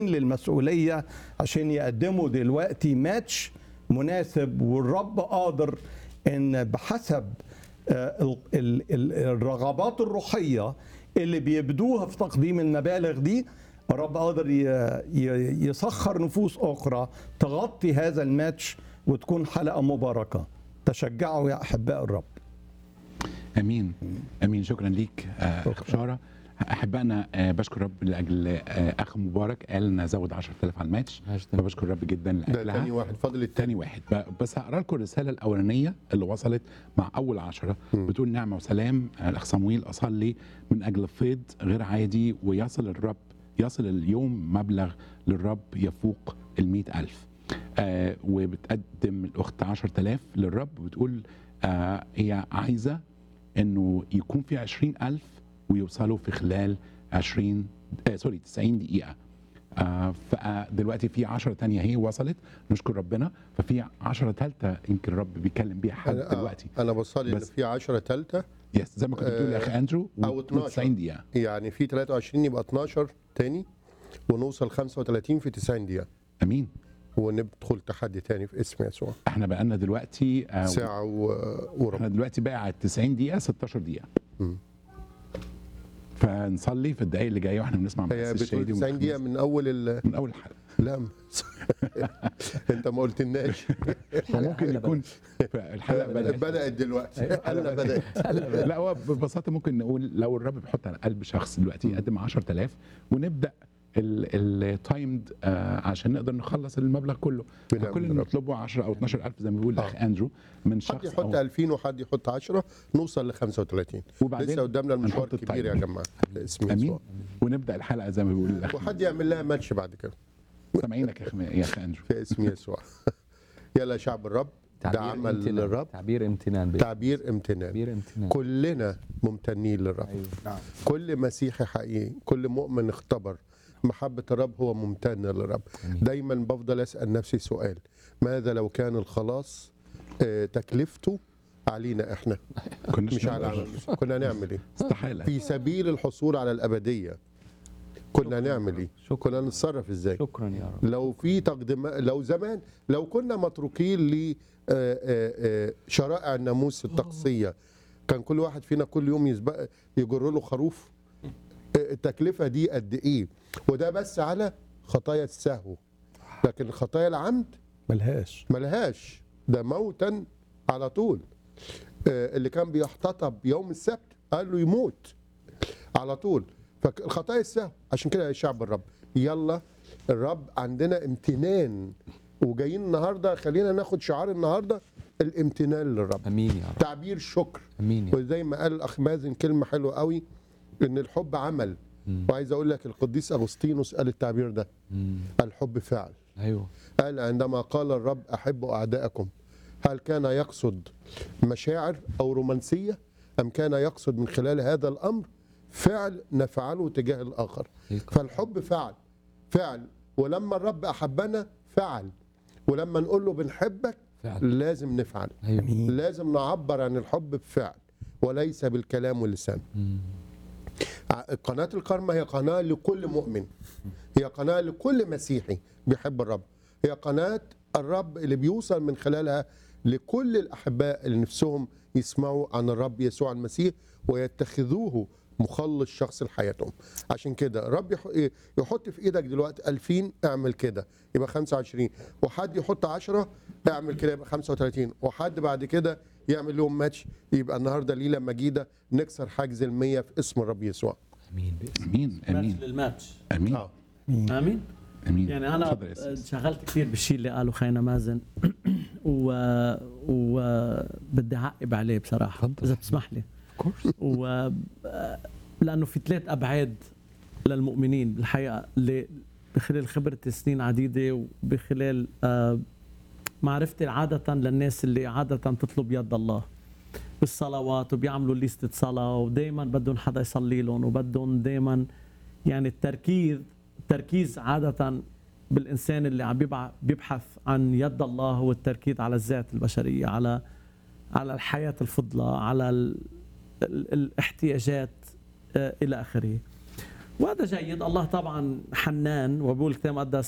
للمسؤوليه عشان يقدموا دلوقتي ماتش مناسب والرب قادر ان بحسب آه، ال- ال- ال- الرغبات الروحيه اللي بيبدوها في تقديم المبالغ دي الرب قادر ي- ي- يسخر نفوس اخرى تغطي هذا الماتش وتكون حلقه مباركه تشجعوا يا احباء الرب امين امين شكرا ليك آه، شكراً. اخ بشاره احبائنا آه، بشكر رب لاجل آه، اخ مبارك قال ان زود 10000 على الماتش فبشكر رب جدا ده لاجلها تاني واحد فاضل التاني تاني واحد ب- بس هقرا لكم الرساله الاولانيه اللي وصلت مع اول عشرة بتقول نعمه وسلام آه، الاخ صمويل اصلي من اجل فيض غير عادي ويصل الرب يصل اليوم مبلغ للرب يفوق المئة ألف آه وبتقدم الأخت 10000 للرب وبتقول آه هي عايزة إنه يكون في 20000 ويوصلوا في خلال 20 آه سوري 90 دقيقة آه فدلوقتي في 10 تانية هي وصلت نشكر ربنا ففي 10 ثالثة يمكن الرب بيتكلم بيها حد أنا- آه، دلوقتي انا بصلي ان بس- في 10 ثالثه يس زي ما كنت بتقول يا اخي اندرو أو 12. 90 دقيقة يعني في 23 يبقى 12 تاني ونوصل 35 في 90 دقيقه امين وندخل تحدي تاني في اسم يسوع احنا بقالنا دلوقتي آه ساعه و- وربع احنا دلوقتي بقى على 90 دقيقة 16 دقيقة مم. فنصلي في الدقايق اللي جايه واحنا بنسمع هي مقدس بتقول الشهيدي 90 دقيقه ومن من اول ال... من اول حلقه لا م- انت ما قلتلناش فممكن يكون الحلقه بدات بدات دلوقتي الحلقه بدات لا هو ببساطه ممكن نقول لو الرب بيحط على قلب شخص دلوقتي يقدم 10000 ونبدا التايمد عشان نقدر نخلص المبلغ كله بنعم فكل اللي الرب. نطلبه 10 او 12000 زي ما بيقول الاخ آه. اندرو من حد شخص يحط أو 2000 وحد يحط 10 نوصل ل 35 وبعدين لسه قدامنا المشوار نحط كبير يا التايم. جماعه باسم امين يسوع ونبدا الحلقه زي ما بيقول الاخ وحد يعمل لها ماتش بعد كده سامعينك يا اخ يا اخ اندرو في اسم يسوع يلا يا شعب الرب ده تعبير عمل امتنان. للرب تعبير امتنان بيه. تعبير امتنان تعبير امتنان كلنا ممتنين للرب ايوه كل مسيحي حقيقي كل مؤمن اختبر محبة الرب هو ممتن للرب أمين. دايما بفضل أسأل نفسي سؤال ماذا لو كان الخلاص آه، تكلفته علينا احنا كناش مش على نقدر. عمل. كنا نعمل ايه استحاله في سبيل الحصول على الأبدية كنا نعمل ايه شكرا. كنا نتصرف ازاي شكرا يا رب لو في تقديم لو زمان لو كنا متروكين ل آه، آه، آه، شرائع الناموس الطقسيه كان كل واحد فينا كل يوم يسبق يجر له خروف آه، التكلفه دي قد ايه وده بس على خطايا السهو لكن خطايا العمد ملهاش ملهاش ده موتا على طول آه، اللي كان بيحتطب يوم السبت قال له يموت على طول فالخطايا السهو عشان كده يا شعب الرب يلا الرب عندنا امتنان وجايين النهارده خلينا ناخد شعار النهارده الامتنان للرب امين يا رب تعبير شكر امين يا رب وزي ما قال الاخ مازن كلمه حلوه قوي ان الحب عمل مم. وعايز اقول لك القديس اغسطينوس قال التعبير ده مم. الحب فعل ايوه قال عندما قال الرب احبوا اعدائكم هل كان يقصد مشاعر او رومانسيه ام كان يقصد من خلال هذا الامر فعل نفعله تجاه الاخر فالحب فعل فعل ولما الرب احبنا فعل ولما نقول له بنحبك فعلا لازم نفعل ايوه لازم نعبر عن الحب بفعل وليس بالكلام واللسان مم. ع- قناة الكرمة هي قناة لكل مؤمن هي قناة لكل مسيحي بيحب الرب هي قناة الرب اللي بيوصل من خلالها لكل الأحباء اللي نفسهم يسمعوا عن الرب يسوع المسيح ويتخذوه مخلص شخص لحياتهم عشان كده الرب يح- إيه؟ يحط في ايدك دلوقتي 2000 اعمل كده يبقى 25 وحد يحط 10 اعمل كده يبقى 35 وحد بعد كده يعمل لهم ماتش يبقى النهارده ليله مجيده نكسر حاجز ال 100 في اسم الرب يسوع امين باسم امين امين ماتش للماتش امين آه. امين امين يعني انا اتفضل يا سيدي. انشغلت كثير بالشيء اللي قاله خينا مازن و وبدي اعقب عليه بصراحه تفضل. اذا بتسمح لي و لانه في ثلاث ابعاد للمؤمنين بالحقيقه اللي بخلال خبرتي سنين عديده وبخلال آه، معرفتي عاده للناس اللي عاده تطلب يد الله بالصلوات وبيعملوا ليستة صلاة ودايما بدهم حدا يصلي لهم وبدهم دايما يعني التركيز التركيز عادة بالإنسان اللي عم بيبع- بيبحث عن يد الله هو التركيز على الذات البشرية على على الحياة الفضلى على ال ال الاحتياجات آه، إلى آخره وهذا جيد الله طبعا حنان وبيقول الكتاب المقدس